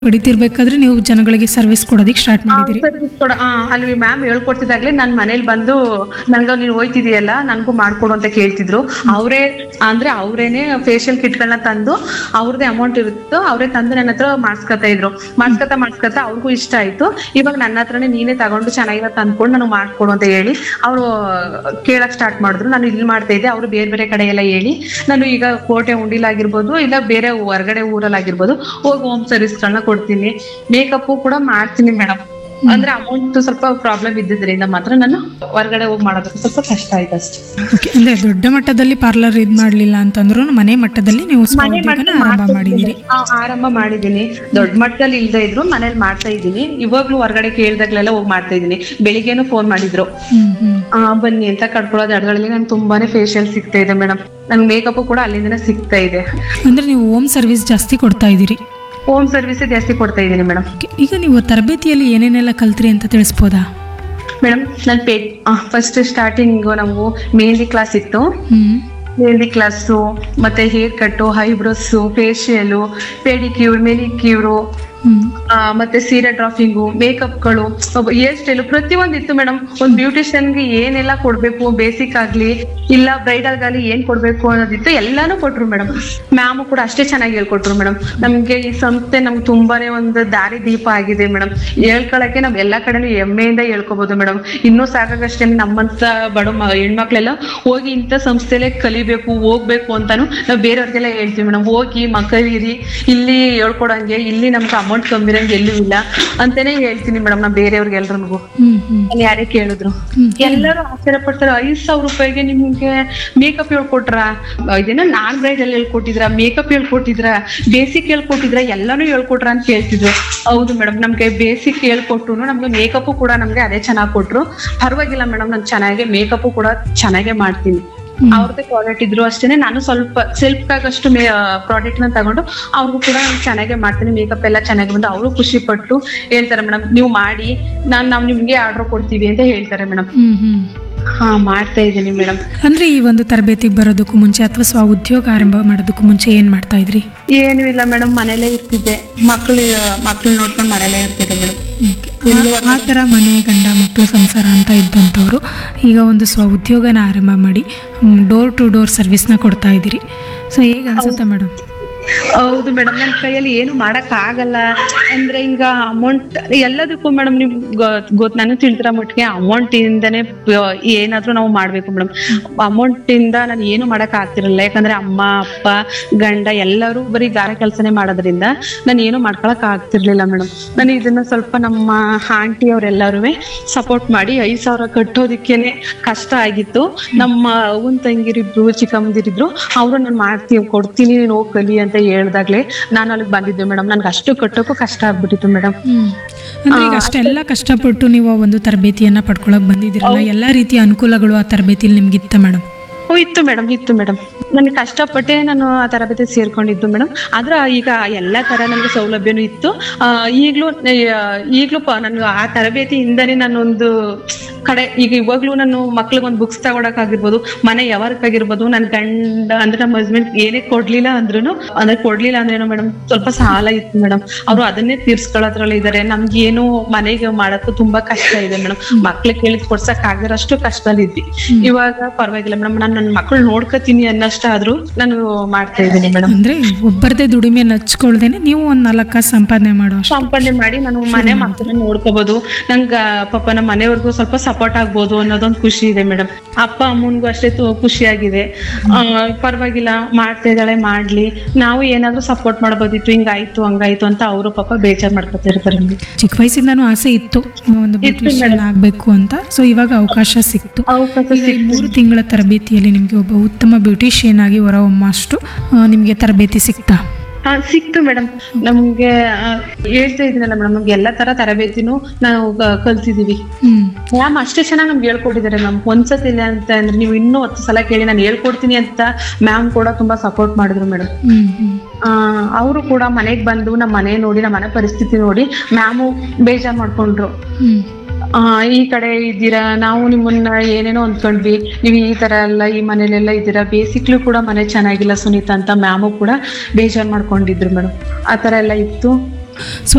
ಹೊಡಿತಿರ್ಬೇಕಾದ್ರೆ ನೀವು ಜನಗಳಿಗೆ ಸರ್ವಿಸ್ ಕೊಡೋದಿಕ್ ಸ್ಟಾರ್ಟ್ ಮಾಡಿದಿರಿ ಸರ್ವಿಸ್ ಕೊಡ ಆ, ಅಲ್ಲಿ ಮ್ಯಾಮ್ ಹೇಳ್ಕೊಡ್ತಿದ್ದಾಗ್ಲೇ ನನ್ ಮನೇಲಿ ಬಂದು ನಂಗ ನೀನ್ ಹೋಯ್ತಿದೀಯಲ್ಲ ನನ್ಗೂ ಮಾಡ್ಕೊಡು ಅಂತ ಕೇಳ್ತಿದ್ರು ಅವರೇ ಅಂದ್ರೆ ಅವರೇನೆ ಫೇಶಿಯಲ್ ಕಿಟ್ಗಳನ್ನ ತಂದು ಅವ್ರದೇ ಅಮೌಂಟ್ ಇರುತ್ತೋ ಅವರೇ ತಂದು ನನ್ನ ಹತ್ರ ಮಾಡ್ಸ್ಕೊತಾ ಇದ್ರು ಮಾಡ್ಸ್ಕೊತಾ ಮಾಡ್ಸ್ಕೊತಾ ಅವ್ರಿಗೂ ಇಷ್ಟ ಆಯ್ತು ಇವಾಗ ನನ್ನ ಹತ್ರನೇ ನೀನೇ ತಗೊಂಡು ಚೆನ್ನಾಗಿರೋ ತಂದ್ಕೊಂಡು ನಾನು ಮಾಡ್ಕೊಡು ಅಂತ ಹೇಳಿ ಅವರು ಕೇಳಕ್ ಸ್ಟಾರ್ಟ್ ಮಾಡಿದ್ರು ನಾನು ಇಲ್ಲಿ ಮಾಡ್ತಾ ಇದ್ದೆ ಅವರು ಬೇರೆ ಬೇರೆ ಕಡೆ ಎಲ್ಲ ಹೇಳಿ ನಾನು ಈಗ ಕೋಟೆ ಉಂಡಿಲಾಗಿರ್ಬೋದು ಇಲ್ಲ ಬೇರೆ ಹೊರಗಡೆ ಊರಲ್ಲಾಗಿರ್ಬೋದು ಹೋಗಿ ಹೋಮ್ ಸರ್ವಿಸ್ಗಳನ್ನ ಕೊಡ್ತೀನಿ ಮೇಕಪ್ ಕೂಡ ಮಾಡ್ತೀನಿ ಮೇಡಮ್ ಅಂದ್ರೆ ಅಮೌಂಟ್ ಸ್ವಲ್ಪ ಪ್ರಾಬ್ಲಮ್ ಇದ್ದಿದ್ರಿಂದ ಮಾತ್ರ ನಾನು ಹೊರಗಡೆ ಹೋಗಿ ಮಾಡೋದಕ್ಕೆ ಸ್ವಲ್ಪ ಕಷ್ಟ ಆಯ್ತು ಅಷ್ಟೇ ಓಕೆ ಅಂದ್ರೆ ದೊಡ್ಡ ಮಟ್ಟದಲ್ಲಿ ಪಾರ್ಲರ್ ಇದ್ ಮಾಡ್ಲಿಲ್ಲ ಅಂತಂದ್ರು ಮನೆ ಮಟ್ಟದಲ್ಲಿ ನೀವು ಮನೆ ಸ್ವಾವಲಂಬನೆನ ಮಟ್ಟದಲ್ಲಿ ಆರಂಭ ಮಾಡ್ತಾ ಮಾಡಿದಿರಿ ಇದ್ದೀನಿ. ಆ, ಆರಂಭ ಮಾಡಿದೀನಿ ದೊಡ್ಡ ಮಟ್ಟದಲ್ಲಿ ಇಲ್ದೇ ಇದ್ರು ಮನೇಲಿ ಮಾಡ್ತಾ ಇದ್ದೀನಿ ಇವಾಗ್ಲೂ ಹೊರಗಡೆ ಕೇಳ್ದಾಗ್ಲೆಲ್ಲ ಹೋಗಿ ಮಾಡ್ತಾ ಇದ್ದೀನಿ ಬೆಳಿಗ್ಗೆನೂ ಫೋನ್ ಮಾಡಿದ್ರು ಹ್ಮ್ ಹ್ಮ್ ಆ, ಬನ್ನಿ ಅಂತ ಕಟ್ಕೊಳ್ಳೋ ಜಾಗಗಳಲ್ಲಿ ನಂಗೆ ತುಂಬಾನೇ ಫೇಶಿಯಲ್ ಸಿಗ್ತಾ ಇದೆ ಮೇಡಮ್ ನಂಗೆ ಮೇಕಪ್ ಕೂಡ ಅಲ್ಲಿಂದನೇ ಸಿಗ್ತಾ ಇದೆ ಅಂದ್ರೆ ನೀವು ಹೋಮ್ ಸರ್ವಿಸ್ ಜಾಸ್ತಿ ಕೊಡ್ತಾ ಇದ್ದೀರಿ ಹೋಮ್ ಸರ್ವಿಸ್ ಜಾಸ್ತಿ ಕೊಡ್ತಾ ಇದ್ದೀನಿ ಮೇಡಮ್ Okay, ಈಗ ನೀವು ತರಬೇತಿಯಲ್ಲಿ ಏನೇನೆಲ್ಲ ಕಲ್ತ್ರಿ ಅಂತ ತಿಳಿಸ್ಬೋದಾ ಮೇಡಮ್ ನಾನು ಪೇ ಫಸ್ಟ್ ಸ್ಟಾರ್ಟಿಂಗ್ ನಾವು ಮೆಹಂದಿ ಕ್ಲಾಸ್ ಇತ್ತು ಹ್ಮ್ ಮೆಹಂದಿ ಕ್ಲಾಸು ಮತ್ತೆ hair cut eyebrows facial pedicure manicure ಹ್ಮ್ ಮತ್ತೆ ಸೀರೆ ಡ್ರಾಫಿಂಗು ಮೇಕಪ್ಗಳು ಹೇರ್ ಸ್ಟೈಲು ಪ್ರತಿಯೊಂದು ಇತ್ತು ಮೇಡಮ್ ಒಂದು ಬ್ಯೂಟಿಷಿಯನ್ಗೆ ಏನೆಲ್ಲ ಕೊಡ್ಬೇಕು ಬೇಸಿಕ್ ಆಗ್ಲಿ ಇಲ್ಲ ಬ್ರೈಡಲ್ಗಾಗ್ಲಿ ಏನ್ ಕೊಡ್ಬೇಕು ಅನ್ನೋದಿತ್ತು ಎಲ್ಲಾನು ಕೊಟ್ರು ಮೇಡಮ್ ಮ್ಯಾಮು ಕೂಡ ಅಷ್ಟೇ ಚೆನ್ನಾಗಿ ಹೇಳ್ಕೊಟ್ರು ಮೇಡಮ್ ನಮ್ಗೆ ಈ ಸಂಸ್ಥೆ ನಮ್ಗೆ ತುಂಬಾನೇ ಒಂದು ದಾರಿ ದೀಪ ಆಗಿದೆ ಮೇಡಮ್ ಹೇಳ್ಕೊಳಕ್ಕೆ ನಾವ್ ಎಲ್ಲಾ ಕಡೆನೂ ಹೆಮ್ಮೆಯಿಂದ ಹೇಳ್ಕೊಬಹುದು ಮೇಡಮ್ ಇನ್ನೂ ಸಾಕಾಗಷ್ಟೇ ನಮ್ಮಂತ ಬಡ ಮ- ಹೆಣ್ಮಕ್ಳೆಲ್ಲ ಹೋಗಿ ಇಂಥ ಸಂಸ್ಥೆಲೆ ಕಲಿಬೇಕು ಹೋಗ್ಬೇಕು ಅಂತಾನು ನಾವು ಬೇರೆಯವ್ರಿಗೆಲ್ಲ ಹೇಳ್ತೀವಿ ಮೇಡಮ್ ಹೋಗಿ ಮಕ್ಕಳಿರಿ ಇಲ್ಲಿ ಹೇಳ್ಕೊಡಂಗೆ ಇಲ್ಲಿ ನಮ್ಗೆ ಅಮೌಂಟ್ ಕಮ್ಮಿರಂಗೆ ಎಲ್ಲೂ ಇಲ್ಲ ಅಂತಾನೆ ಹೇಳ್ತೀನಿ ಮೇಡಮ್ ನಾ ಬೇರೆಯವ್ರಿಗೆ ಎಲ್ರಿಗೂ ಹ್ಮ್ ಹ್ಮ್ ಅಲ್ಲಿ ಯಾರೇ ಕೇಳಿದ್ರು ಹ್ಮ್. ಎಲ್ಲರೂ ಆಶ್ಚರ್ಯ ಪಡ್ತಾರೆ ಐದ್ ಸಾವಿರ ರೂಪಾಯಿಗೆ ನಿಮ್ಗೆ ಮೇಕಪ್ ಹೇಳ್ಕೊಟ್ರ ಇದೇನೋ ನಾನ್ ಬ್ರೈಡಲ್ ಹೇಳ್ಕೊಟ್ಟಿದ್ರ ಮೇಕಪ್ ಹೇಳ್ಕೊಟ್ಟಿದ್ರ ಬೇಸಿಕ್ ಹೇಳ್ಕೊಟ್ಟಿದ್ರ ಎಲ್ಲಾನು ಹೇಳ್ಕೊಟ್ರ ಅಂತ ಕೇಳ್ತಿದ್ರು ಹೌದು ಮೇಡಮ್ ನಮ್ಗೆ ಬೇಸಿಕ್ ಹೇಳ್ಕೊಟ್ರು ನಮ್ಗೆ ಮೇಕಪ್ ಕೂಡ ನಮ್ಗೆ ಅದೇ ಚೆನ್ನಾಗಿ ಕೊಟ್ರು ಪರವಾಗಿಲ್ಲ ಮೇಡಮ್ ನಾನು ಚೆನ್ನಾಗಿ ಮೇಕಪ್ ಕೂಡ ಚೆನ್ನಾಗೇ ಮಾಡ್ತೀನಿ ಅವ್ರದ್ದೇ ಪ್ರಾಡಕ್ಟ್ ಇದ್ರು ಅಷ್ಟೇನೆ ನಾನು ಸ್ವಲ್ಪ ಸೆಲ್ಫ್ ಆಗಷ್ಟು ಪ್ರಾಡಕ್ಟ್ ನ ತಗೊಂಡು ಅವ್ರಿಗೂ ಕೂಡ ನಾನು ಚೆನ್ನಾಗೇ ಮಾಡ್ತೀನಿ ಮೇಕಪ್ ಎಲ್ಲ ಚೆನ್ನಾಗಿ ಬಂದು ಅವರು ಖುಷಿ ಪಟ್ಟು ಹೇಳ್ತಾರೆ ಮೇಡಮ್ ನೀವು ಮಾಡಿ ನಾನ್ ನಾವ್ ನಿಮ್ಗೆ ಆರ್ಡರ್ ಕೊಡ್ತೀವಿ ಅಂತ ಹೇಳ್ತಾರೆ ಮೇಡಮ್ ಹ್ಮ್ ಹ್ಮ್ ಹಾ ಮಾಡ್ತಾ ಇದ್ದೀನಿ ಮೇಡಮ್ ಅಂದ್ರೆ ಈ ಒಂದು ತರಬೇತಿಗೆ ಬರೋದಕ್ಕೂ ಮುಂಚೆ ಅಥವಾ ಸ್ವ ಉದ್ಯೋಗ ಆರಂಭ ಮಾಡೋದಕ್ಕೂ ಮುಂಚೆ ಏನ್ ಮಾಡ್ತಾ ಇದ್ರಿ ಏನು ಇಲ್ಲ ಮೇಡಮ್ ಮನೇಲೇ ಇರ್ತಿದ್ದೆ ಮಕ್ಳು ಮಕ್ಳು ನೋಡ್ಕೊಂಡು ಮನೇಲೇ ಇರ್ತಿದ್ದೆ ಮೇಡಮ್ ಆ- ಆ ಥರ ಮನೆ ಗಂಡ ಮಕ್ಕಳು ಸಂಸಾರ ಅಂತ ಇದ್ದಂಥವ್ರು ಈಗ ಒಂದು ಸ್ವ ಉದ್ಯೋಗನ ಆರಂಭ ಮಾಡಿ ಡೋರ್ ಟು ಡೋರ್ ಸರ್ವಿಸ್ನ ಕೊಡ್ತಾ ಇದ್ದೀರಿ ಸೊ ಹೇಗೆ ಅನ್ಸುತ್ತೆ ಮೇಡಮ್ ಹೌದು ಮೇಡಮ್ ನನ್ನ ಕೈಯಲ್ಲಿ ಏನು ಮಾಡಕ್ ಆಗಲ್ಲ ಅಂದ್ರೆ ಈಗ ಅಮೌಂಟ್ ಎಲ್ಲದಕ್ಕೂ ಮೇಡಮ್ ನಿಮ್ ಗೊತ್ತು ನಾನು ತಿಳಿದಿರೋ ಮಟ್ಟಿಗೆ ಅಮೌಂಟ್ ಇಂದನೇ ಪ- ಏನಾದ್ರೂ ನಾವು ಮಾಡ್ಬೇಕು ಮೇಡಮ್ ಅಮೌಂಟ್ ಇಂದ ನಾನು ಏನು ಮಾಡಕ್ ಆಗ್ತಿರಲಿಲ್ಲ ಯಾಕಂದ್ರೆ ಅಮ್ಮ ಅಪ್ಪ ಗಂಡ ಎಲ್ಲರೂ ಬರೀ ಗಾರ ಕೆಲಸನೇ ಮಾಡೋದ್ರಿಂದ ನಾನು ಏನು ಮಾಡ್ಕೊಳಕ್ ಆಗ್ತಿರ್ಲಿಲ್ಲ ಮೇಡಮ್ ನಾನು ಇದನ್ನ ಸ್ವಲ್ಪ ನಮ್ಮ ಆಂಟಿ ಅವರೆಲ್ಲರೂ ಸಪೋರ್ಟ್ ಮಾಡಿ ಐದ್ ಸಾವಿರ ಕಟ್ಟೋದಿಕ್ಕೇನೆ ಕಷ್ಟ ಆಗಿತ್ತು ನಮ್ಮ ಅವನ್ ತಂಗಿರಿಬ್ರು ಚಿಕ್ಕಮ್ಮದಿರಿದ್ರು ಅವರು ನಾನು ಮಾಡ್ತೀನಿ ಕೊಡ್ತೀನಿ ನೀನು ಹೋಗಿ ಕಲಿ ಅಂತ ಹೇಳ್ದಾಗ್ಲೇ ನಾನು ಅಲ್ಲಿಗೆ ಬಂದಿದ್ದೆ ಮೇಡಮ್ ನನ್ಗೆ ಅಷ್ಟು ಕಟ್ಟೋಕ್ಕೂ ಕಷ್ಟ ಆಗ್ಬಿಟ್ಟಿತ್ತು ಮೇಡಮ್ ಹ್ಮ್ ಅಂದ್ರೆ ಈಗ ಅಷ್ಟೆಲ್ಲ ಕಷ್ಟಪಟ್ಟು ನೀವು ಆ ಒಂದು ತರಬೇತಿಯನ್ನ ಪಡ್ಕೊಳಕ್ ಬಂದಿದ್ದೀರಲ್ಲ ಎಲ್ಲಾ ರೀತಿಯ ಅನುಕೂಲಗಳು ಆ ತರಬೇತಿಲಿ ನಿಮ್ಗಿತ್ತ ಮೇಡಮ್ ಓ ಇತ್ತು ಮೇಡಮ್ ಇತ್ತು ಮೇಡಮ್ ನನಗೆ ಕಷ್ಟಪಟ್ಟೆ ನಾನು ಆ ತರಬೇತಿ ಸೇರ್ಕೊಂಡಿದ್ದು ಮೇಡಮ್ ಆದ್ರೆ ಈಗ ಎಲ್ಲ ತರ ನನಗೆ ಸೌಲಭ್ಯನೂ ಇತ್ತು ಆ, ಈಗ್ಲೂ ಆ, ಈಗ್ಲೂ ಪ ನಾನು ಆ ತರಬೇತಿಯಿಂದನೇ ನಾನೊಂದು ಕಡೆ ಈಗ ಇವಾಗ್ಲೂ ನಾನು ಮಕ್ಳಿಗೆ ಒಂದು ಬುಕ್ಸ್ ತಗೊಳಕ್ಕಾಗಿರ್ಬೋದು ಮನೆ ಯಾವಾಗಕ್ಕಾಗಿರ್ಬೋದು ನನ್ನ ಗಂಡ ಅಂದ್ರೆ ನಮ್ಮ ಹಸ್ಬೆಂಡ್ ಏನೇ ಕೊಡ್ಲಿಲ್ಲ ಅಂದ್ರೂ ಅಂದ್ರೆ ಕೊಡ್ಲಿಲ್ಲ ಅಂದ್ರೇನು ಮೇಡಮ್ ಸ್ವಲ್ಪ ಸಾಲ ಇತ್ತು ಮೇಡಮ್ ಅವರು ಅದನ್ನೇ ತೀರ್ಸ್ಕೊಳ್ಳೋದ್ರಲ್ಲಿ ಇದಾರೆ ನಮ್ಗೇನು ಮನೆಗೆ ಮಾಡಕ್ಕೂ ತುಂಬಾ ಕಷ್ಟ ಇದೆ ಮೇಡಮ್ ಮಕ್ಳಿಗೆ ಕೇಳಿದ್ ಕೊಡ್ಸಕ್ ಆಗದಿರೋಷ್ಟು ಕಷ್ಟದಲ್ಲಿದ್ವಿ ಇವಾಗ ಪರವಾಗಿಲ್ಲ ಮೇಡಮ್ ನಾನು ನನ್ನ ಮಕ್ಳು ನೋಡ್ಕೋತೀನಿ ಅನ್ನಷ್ಟಾದ್ರೂ ನಾನು ಮಾಡ್ತಾ ಇದ್ದೀನಿ ಮೇಡಮ್ ಅಂದ್ರೆ ಒಬ್ಬರದೇ ದುಡಿಮೆ ನಚ್ಕೊಳ್ದೇನೆ ನೀವು ಒಂದ್ ನಾಲ್ಕು ಕಾಸು ಸಂಪಾದನೆ ಮಾಡೋ ಅಷ್ಟು ಸಂಪಾದನೆ ಮಾಡಿ ನಾನು ಮನೆ ಮಕ್ಕಳನ್ನ ನೋಡ್ಕೋಬಹುದು ನಂಗ ಪಾಪ ನಮ್ಮ ಮನೆಯವ್ರಿಗೂ ಸ್ವಲ್ಪ ಸಪೋರ್ಟ್ ಆಗ್ಬೋದು ಅನ್ನೋದೊಂದು ಖುಷಿ ಇದೆ ಮೇಡಮ್ ಅಪ್ಪ ಅಮ್ಮನ್ಗೂ ಅಷ್ಟೇ ತು- ಖುಷಿಯಾಗಿದೆ ಆ, ಪರವಾಗಿಲ್ಲ ಮಾಡ್ತಾ ಇದ್ದಾಳೆ ಮಾಡ್ಲಿ ನಾವು ಏನಾದ್ರೂ ಸಪೋರ್ಟ್ ಮಾಡ್ಬೋದಿತ್ತು ಹಿಂಗಾಯ್ತು ಹಂಗಾಯ್ತು ಅಂತ ಅವರು ಪಾಪ ಬೇಜಾರ್ ಮಾಡ್ಕೊತಿರ್ತಾರೆ ಮೇಡಮ್ ಚಿಕ್ಕ ವಯಸ್ಸಿಂದಾನು ಆಸೆ ಇತ್ತು ಒಂದು ಬ್ಯೂಟಿಷಿಯನ್ ಆಗ್ಬೇಕು ಅಂತ ಸೊ ಇವಾಗ ಅವಕಾಶ ಸಿಕ್ತು ಅವಕಾಶ ಈಗ ಈ ಮೂರು ತಿಂಗಳ ತರಬೇತಿಯಲ್ಲಿ ನಿಮಗೆ ಒಬ್ಬ ಉತ್ತಮ ಬ್ಯೂಟಿಷಿಯನ್ ಆಗಿ ಹೊರಹೊಮ್ಮಷ್ಟು ಆ, ನಿಮಗೆ ತರಬೇತಿ ಸಿಗ್ತಾ ಹಾ ಸಿಕ್ತು ಮೇಡಮ್ ನಮ್ಗೆ ಆ, ಹೇಳ್ತಾ ಇದೀನಲ್ಲ ಮೇಡಮ್ ನಮ್ಗೆ ಎಲ್ಲಾ ತರ ತರಬೇತಿನೂ ನಾವು ಕ- ಕಲ್ತಿದೀವಿ ಹ್ಮ್ ಮ್ಯಾಮ್ ಅಷ್ಟೇ ಚೆನ್ನಾಗಿ ನಮ್ಗೆ ಹೇಳ್ಕೊಟ್ಟಿದ್ದಾರೆ ಮ್ಯಾಮ್ ಒಂದ್ಸತಿ ಇಲ್ಲ ಅಂತ ಅಂದ್ರೆ ನೀವು ಇನ್ನೂ ಹತ್ತು ಸಲ ಕೇಳಿ ನಾನು ಹೇಳ್ಕೊಡ್ತೀನಿ ಅಂತ ಮ್ಯಾಮ್ ಕೂಡ ತುಂಬಾ ಸಪೋರ್ಟ್ ಮಾಡಿದ್ರು ಮೇಡಮ್ ಹ್ಮ್ ಹ್ಮ್ ಅವರು ಕೂಡ ಮನೆಗೆ ಬಂದು ನಮ್ಮ ಮನೆ ನೋಡಿ ನಮ್ಮ ಮನೆ ಪರಿಸ್ಥಿತಿ ನೋಡಿ ಮ್ಯಾಮು ಬೇಜಾರ್ ಮಾಡ್ಕೊಂಡ್ರು ಹ್ಮ್ ಆ, ಈ ಕಡೆ ಇದ್ದೀರಾ ನಾವು ನಿಮ್ಮನ್ನ ಏನೇನೋ ಅಂದ್ಕೊಂಡ್ವಿ ನೀವು ಈ ತರ ಎಲ್ಲ ಈ ಮನೇಲೆಲ್ಲ ಇದ್ದೀರಾ ಬೇಸಿಕ್ಲಿ ಕೂಡ ಮನೆ ಚೆನ್ನಾಗಿಲ್ಲ ಸುನೀತಾ ಅಂತ ಮ್ಯಾಮು ಕೂಡ ಬೇಜಾರ್ ಮಾಡ್ಕೊಂಡಿದ್ರು ಮೇಡಮ್ ಆ ತರ ಎಲ್ಲ ಇತ್ತು ಸ್ವ